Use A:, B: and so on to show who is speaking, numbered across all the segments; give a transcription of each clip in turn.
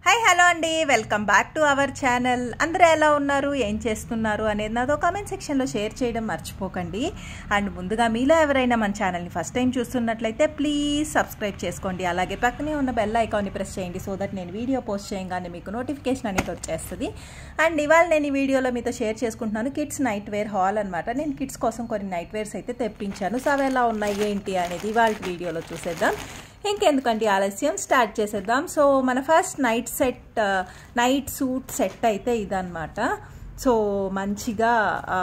A: hi hello అండి welcome back to our channel అందరూ ఎలా ఉన్నారు ఏం చేస్తున్నారు అనేది నాతో కామెంట్ సెక్షన్లో షేర్ చేయడం మర్చిపోకండి అండ్ ముందుగా మీలో ఎవరైనా మన ఛానల్ని ఫస్ట్ టైం చూస్తున్నట్లయితే ప్లీజ్ సబ్స్క్రైబ్ చేసుకోండి అలాగే పక్కనే ఉన్న బెల్ ఐకాన్ని ప్రెస్ చేయండి సో దట్ నేను వీడియో పోస్ట్ చేయగానే మీకు నోటిఫికేషన్ అనేది వచ్చేస్తుంది అండ్ ఇవాళ నేను ఈ వీడియోలో మీతో షేర్ చేసుకుంటున్నాను కిడ్స్ నైట్ వేర్ హాల్ అనమాట నేను కిడ్స్ కోసం కొన్ని నైట్ వేర్స్ అయితే తెప్పించాను సో అవి ఎలా ఉన్నాయి ఏంటి అనేది ఇవాళ వీడియోలో చూసేద్దాం ఇంకెందుకంటే ఆలస్యం స్టార్ట్ చేసేద్దాం సో మన first night set night suit set అయితే ఇదనమాట సో మంచిగా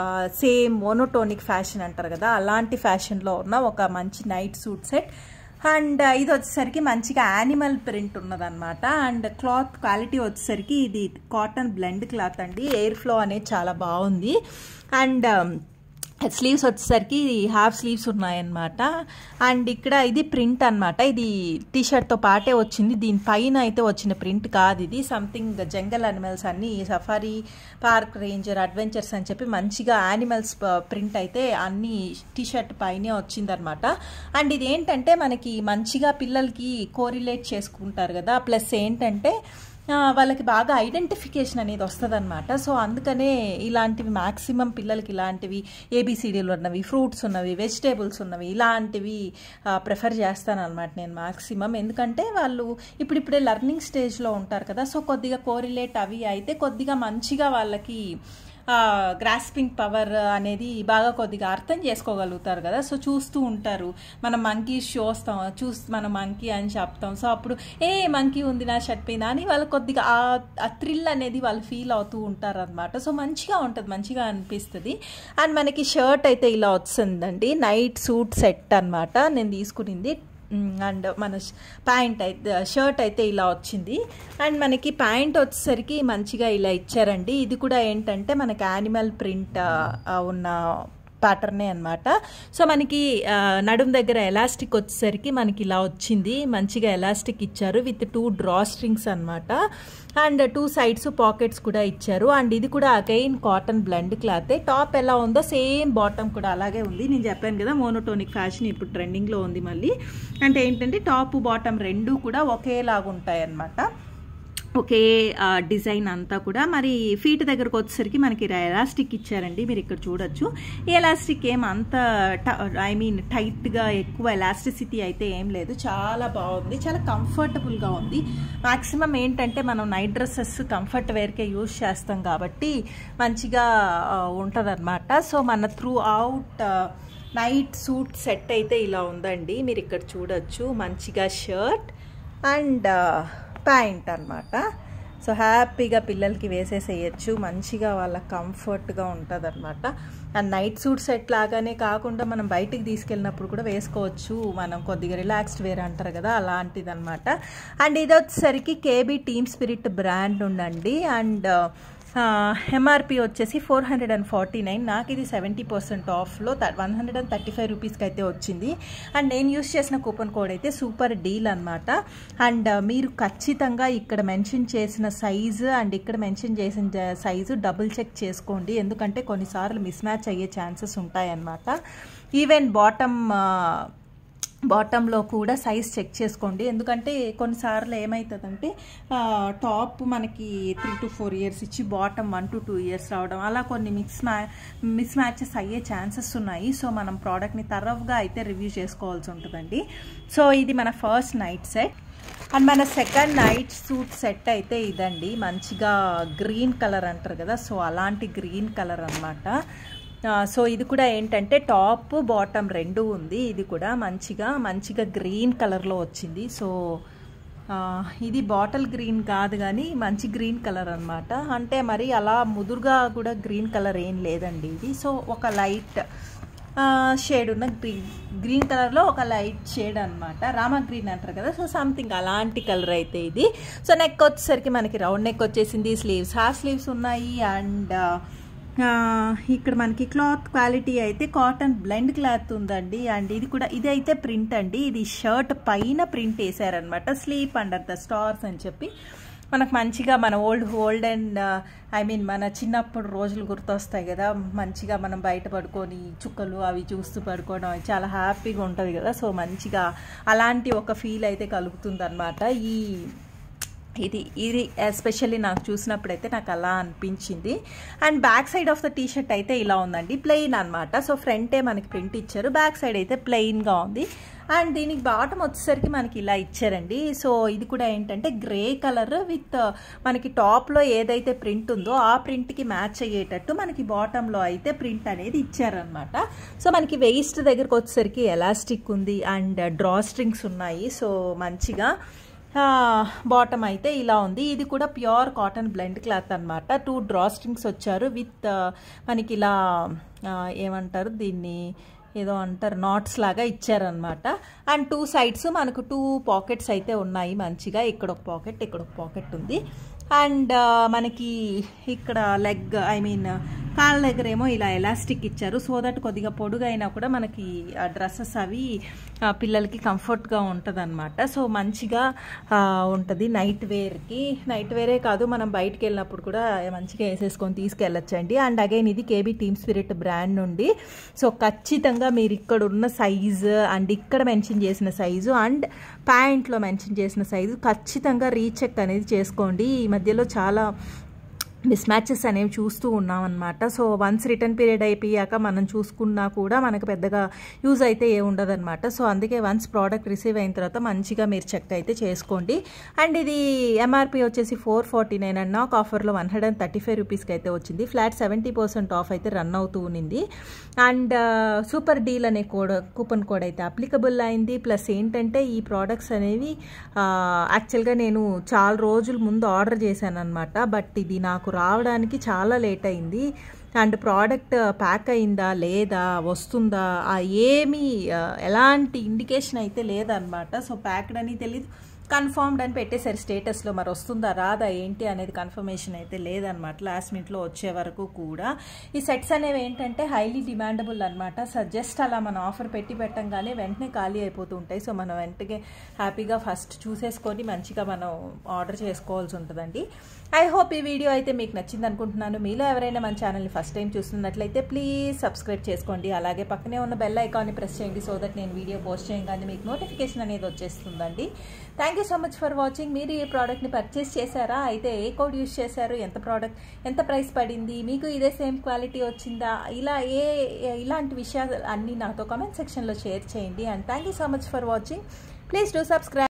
A: సేమ్ మోనోటోనిక్ ఫ్యాషన్ అంటారు కదా అలాంటి ఫ్యాషన్లో ఉన్న ఒక మంచి నైట్ సూట్ సెట్ అండ్ ఇది వచ్చేసరికి మంచిగా యానిమల్ ప్రింట్ ఉన్నదన్నమాట అండ్ క్లాత్ క్వాలిటీ వచ్చేసరికి ఇది కాటన్ బ్లెండ్ క్లాత్ అండి ఎయిర్ ఫ్లో అనేది చాలా బాగుంది అండ్ స్లీవ్స్ వచ్చేసరికి హాఫ్ స్లీవ్స్ ఉన్నాయన్నమాట అండ్ ఇక్కడ ఇది ప్రింట్ అనమాట ఇది టీషర్ట్తో పాటే వచ్చింది దీనిపైన అయితే వచ్చిన ప్రింట్ కాదు ఇది సంథింగ్ జంగల్ అనిమల్స్ అన్ని సఫారీ పార్క్ రేంజర్ అడ్వెంచర్స్ అని చెప్పి మంచిగా యానిమల్స్ ప్రింట్ అయితే అన్ని టీషర్ట్ పైనే వచ్చిందనమాట అండ్ ఇది ఏంటంటే మనకి మంచిగా పిల్లలకి కోరిలేట్ చేసుకుంటారు కదా ప్లస్ ఏంటంటే వాళ్ళకి బాగా ఐడెంటిఫికేషన్ అనేది వస్తుంది అనమాట సో అందుకనే ఇలాంటివి మ్యాక్సిమం పిల్లలకి ఇలాంటివి ఏబిసిడీలు ఉన్నవి ఫ్రూట్స్ ఉన్నవి వెజిటేబుల్స్ ఉన్నవి ఇలాంటివి ప్రిఫర్ చేస్తాను అనమాట నేను మ్యాక్సిమం ఎందుకంటే వాళ్ళు ఇప్పుడిప్పుడే లర్నింగ్ స్టేజ్లో ఉంటారు కదా సో కొద్దిగా కోరిలేట్ అవి అయితే కొద్దిగా మంచిగా వాళ్ళకి గ్రాస్పింగ్ పవర్ అనేది బాగా కొద్దిగా అర్థం చేసుకోగలుగుతారు కదా సో చూస్తూ ఉంటారు మనం మంకీ చూస్తాం చూసి మనం మంకీ అని చెప్తాం సో అప్పుడు ఏ మంకీ ఉంది నా షర్ట్ పైన అని వాళ్ళు కొద్దిగా ఆ థ్రిల్ అనేది వాళ్ళు ఫీల్ అవుతూ ఉంటారు అనమాట సో మంచిగా ఉంటుంది మంచిగా అనిపిస్తుంది అండ్ మనకి షర్ట్ అయితే ఇలా వచ్చిందండి నైట్ సూట్ సెట్ అనమాట నేను తీసుకునింది అండ్ మన ప్యాంట్ అయితే షర్ట్ అయితే ఇలా వచ్చింది అండ్ మనకి ప్యాంట్ వచ్చేసరికి మంచిగా ఇలా ఇచ్చారండి ఇది కూడా ఏంటంటే మనకి యానిమల్ ప్రింట్ ఉన్న ప్యాటర్నే అనమాట సో మనకి నడుం దగ్గర ఎలాస్టిక్ వచ్చేసరికి మనకి ఇలా వచ్చింది మంచిగా ఎలాస్టిక్ ఇచ్చారు విత్ టూ డ్రా స్ట్రింగ్స్ అనమాట అండ్ టూ సైడ్స్ పాకెట్స్ కూడా ఇచ్చారు అండ్ ఇది కూడా again cotton blend cloth top ఎలా ఉందో సేమ్ బాటమ్ కూడా అలాగే ఉంది నేను చెప్పాను కదా మోనోటోనిక్ ఫ్యాషన్ ఇప్పుడు ట్రెండింగ్లో ఉంది మళ్ళీ అంటే ఏంటంటే టాప్ బాటమ్ రెండు కూడా ఒకేలాగా ఉంటాయి అన్నమాట ఒకే డిజైన్ అంతా కూడా మరి ఫీట్ దగ్గరకు వచ్చేసరికి మనకి ఎలాస్టిక్ ఇచ్చారండి మీరు ఇక్కడ చూడొచ్చు ఈ ఎలాస్టిక్ ఏం అంత ఐ మీన్ టైట్గా ఎక్కువ ఎలాస్టిసిటీ అయితే ఏం లేదు చాలా బాగుంది చాలా కంఫర్టబుల్గా ఉంది మాక్సిమం ఏంటంటే మనం నైట్ డ్రెస్సెస్ కంఫర్ట్ వేర్కే యూజ్ చేస్తాం కాబట్టి మంచిగా ఉంటుంది సో మన throughout night suit set అయితే ఇలా ఉందండి మీరు ఇక్కడ చూడొచ్చు మంచిగా షర్ట్ అండ్ ప్యాంట్ అనమాట సో హ్యాపీగా పిల్లలకి వేసేసేయచ్చు మంచిగా వాళ్ళ కంఫర్ట్గా ఉంటుంది అనమాట అండ్ నైట్ సూట్ సెట్ లాగానే కాకుండా మనం బయటికి తీసుకెళ్ళినప్పుడు కూడా వేసుకోవచ్చు మనం కొద్దిగా రిలాక్స్డ్ వేర్ అంటారు కదా అలాంటిది అనమాట అండ్ ఇది వచ్చేసరికి కేబీ టీమ్ స్పిరిట్ బ్రాండ్ ఉండండి అండ్ ఎంఆర్పి వచ్చేసి four hundred and forty nine నాకు ఇది సెవెంటీ పర్సెంట్ ఆఫ్లో one hundred and thirty five రూపీస్కి అయితే వచ్చింది అండ్ నేను యూస్ చేసిన కూపన్ కోడ్ అయితే సూపర్ డీల్ అనమాట అండ్ మీరు ఖచ్చితంగా ఇక్కడ మెన్షన్ చేసిన సైజు అండ్ ఇక్కడ మెన్షన్ చేసిన సైజు డబుల్ చెక్ చేసుకోండి ఎందుకంటే కొన్నిసార్లు మిస్ మ్యాచ్ అయ్యే ఛాన్సెస్ ఉంటాయన్నమాట ఈవెన్ బాటమ్ బాటంలో కూడా సైజ్ చెక్ చేసుకోండి ఎందుకంటే కొన్నిసార్లు ఏమవుతుందంటే టాప్ మనకి త్రీ టు ఫోర్ ఇయర్స్ ఇచ్చి bottom one to two years రావడం అలా కొన్ని మిక్స్ మ్యా మిస్ మ్యాచెస్ అయ్యే ఛాన్సెస్ ఉన్నాయి సో మనం ప్రోడక్ట్ని తరఫ్గా అయితే రివ్యూ చేసుకోవాల్సి ఉంటుందండి సో ఇది మన ఫస్ట్ నైట్ సెట్ అండ్ మన సెకండ్ నైట్ సూట్ సెట్ అయితే ఇదండి మంచిగా గ్రీన్ కలర్ అంటారు కదా సో అలాంటి గ్రీన్ కలర్ అనమాట సో ఇది కూడా ఏంటంటే టాప్ బాటమ్ రెండు ఉంది ఇది కూడా మంచిగా మంచిగా గ్రీన్ కలర్లో వచ్చింది సో ఇది బాటిల్ గ్రీన్ కాదు కానీ మంచి గ్రీన్ కలర్ అనమాట అంటే మరి అలా ముదురుగా కూడా గ్రీన్ కలర్ ఏం లేదండి ఇది సో ఒక లైట్ షేడ్ ఉన్న గ్రీన్ గ్రీన్ కలర్లో ఒక లైట్ షేడ్ అనమాట రామా గ్రీన్ అంటారు కదా సో సంథింగ్ అలాంటి కలర్ అయితే ఇది సో నెక్ వచ్చేసరికి మనకి రౌండ్ నెక్ వచ్చేసింది స్లీవ్స్ హాఫ్ స్లీవ్స్ ఉన్నాయి అండ్ ఇక్కడ మనకి క్లాత్ క్వాలిటీ అయితే కాటన్ బ్లెండ్ క్లాత్ ఉందండి అండ్ ఇది కూడా ఇది అయితే ప్రింట్ అండి ఇది షర్ట్ పైన ప్రింట్ వేసారనమాట స్లీప్ అండర్ ద స్టార్స్ అని చెప్పి మనకు మంచిగా మన old old and I mean మన చిన్నప్పుడు రోజులు గుర్తొస్తాయి కదా మంచిగా మనం బయట పడుకొని చుక్కలు అవి చూస్తూ పడుకోవడం చాలా హ్యాపీగా ఉంటుంది కదా సో మంచిగా అలాంటి ఒక ఫీల్ అయితే కలుగుతుంది ఈ ఇది ఇది ఎస్పెషల్లీ నాకు చూసినప్పుడైతే నాకు అలా అనిపించింది and back side of the T shirt అయితే ఇలా ఉందండి ప్లెయిన్ అనమాట సో ఫ్రంటే మనకి ప్రింట్ ఇచ్చారు బ్యాక్ సైడ్ అయితే ప్లెయిన్గా ఉంది అండ్ దీనికి బాటమ్ వచ్చేసరికి మనకి ఇలా ఇచ్చారండి సో ఇది కూడా ఏంటంటే గ్రే కలర్ విత్ మనకి టాప్లో ఏదైతే ప్రింట్ ఉందో ఆ ప్రింట్కి మ్యాచ్ అయ్యేటట్టు మనకి బాటంలో అయితే ప్రింట్ అనేది ఇచ్చారనమాట సో మనకి వెయిస్ట్ దగ్గరకు వచ్చేసరికి ఎలాస్టిక్ ఉంది అండ్ డ్రా స్ట్రింగ్స్ ఉన్నాయి సో మంచిగా బాటమ్ అయితే ఇలా ఉంది ఇది కూడా ప్యూర్ కాటన్ బ్లెండ్ క్లాత్ అనమాట టూ డ్రా స్ట్రింగ్స్ వచ్చారు విత్ మనకి ఇలా ఏమంటారు దీన్ని ఏదో అంటారు నాట్స్ లాగా ఇచ్చారనమాట అండ్ టూ సైడ్స్ మనకు టూ పాకెట్స్ అయితే ఉన్నాయి మంచిగా ఇక్కడ ఒక పాకెట్ ఇక్కడ ఒక పాకెట్ ఉంది అండ్ మనకి ఇక్కడ లెగ్ ఐ మీన్ కాళ్ళ దగ్గర ఏమో ఇలా ఎలాస్టిక్ ఇచ్చారు సో దట్ కొద్దిగా పొడుగు అయినా కూడా మనకి ఆ డ్రెస్సెస్ అవి పిల్లలకి కంఫర్ట్గా ఉంటుంది అనమాట సో మంచిగా ఉంటుంది నైట్ వేర్కి నైట్ వేరే కాదు మనం బయటికి వెళ్ళినప్పుడు కూడా మంచిగా వేసేసుకొని తీసుకెళ్ళొచ్చండి అండ్ అగైన్ ఇది కేబీ టీమ్ స్పిరిట్ బ్రాండ్ నుండి సో ఖచ్చితంగా మీరు ఇక్కడ ఉన్న సైజు అండ్ ఇక్కడ మెన్షన్ చేసిన సైజు అండ్ ప్యాంట్లో మెన్షన్ చేసిన సైజు ఖచ్చితంగా రీచెక్ అనేది చేసుకోండి ఈ మధ్యలో చాలా మిస్ మ్యాచెస్ అనేవి చూస్తూ ఉన్నాం అనమాట సో వన్స్ రిటర్న్ పీరియడ్ అయిపోయాక మనం చూసుకున్నా కూడా మనకు పెద్దగా యూజ్ అయితే ఏ ఉండదన్నమాట సో అందుకే వన్స్ ప్రోడక్ట్ రిసీవ్ అయిన తర్వాత మంచిగా మీరు చెక్ అయితే చేసుకోండి అండ్ ఇది ఎంఆర్పి వచ్చేసి ఫోర్ ఫార్టీ నైన్ అండ్ నాకు ఆఫర్లో one hundred and thirty five రూపీస్కి అయితే వచ్చింది ఫ్లాట్ సెవెంటీ పర్సెంట్ ఆఫ్ అయితే రన్ అవుతూ ఉన్నింది అండ్ సూపర్ డీల్ అనే కోడ్ కూపన్ కోడ్ అయితే అప్లికబుల్ అయింది ప్లస్ ఏంటంటే ఈ ప్రోడక్ట్స్ అనేవి యాక్చువల్గా నేను చాలా రోజుల ముందు ఆర్డర్ చేశాను అనమాట బట్ ఇది నాకు రావడానికి చాలా లేట్ అయింది అండ్ ప్రోడక్ట్ ప్యాక్ అయిందా లేదా వస్తుందా ఏమీ ఎలాంటి ఇండికేషన్ అయితే లేదనమాట సో ప్యాక్డ్ అని తెలియదు కన్ఫర్మ్డ్ అని పెట్టేశారు స్టేటస్లో మరి వస్తుందా రాదా ఏంటి అనేది కన్ఫర్మేషన్ అయితే లేదనమాట లాస్ట్ మినిట్లో వచ్చే వరకు కూడా ఈ సెట్స్ అనేవి ఏంటంటే హైలీ డిమాండబుల్ అనమాట సో జస్ట్ అలా మనం ఆఫర్ పెట్టి పెట్టంగానే వెంటనే ఖాళీ అయిపోతూ ఉంటాయి సో మనం వెంటనే హ్యాపీగా ఫస్ట్ చూసేసుకొని మంచిగా మనం ఆర్డర్ చేసుకోవాల్సి ఉంటుందండి ఐ హోప్ ఈ వీడియో అయితే మీకు నచ్చింది అనుకుంటున్నాను మీలో ఎవరైనా మన ఛానల్ని ఫస్ట్ టైం చూస్తున్నట్లయితే ప్లీజ్ సబ్స్క్రైబ్ చేసుకోండి అలాగే పక్కనే ఉన్న బెల్ ఐకాన్ని ప్రెస్ చేయండి సో దట్ నేను వీడియో పోస్ట్ చేయగానే మీకు నోటిఫికేషన్ అనేది వచ్చేస్తుందండి thank you so much for watching మీరు ఈ ప్రోడక్ట్ని పర్చేస్ చేశారా అయితే ఏ కోడ్ యూస్ చేశారు ఎంత ప్రోడక్ట్ ఎంత ప్రైస్ పడింది మీకు ఇదే సేమ్ క్వాలిటీ వచ్చిందా ఇలా ఏ ఇలాంటి విషయాలు అన్నీ నాతో కామెంట్ సెక్షన్లో షేర్ చేయండి and thank you so much for watching please do subscribe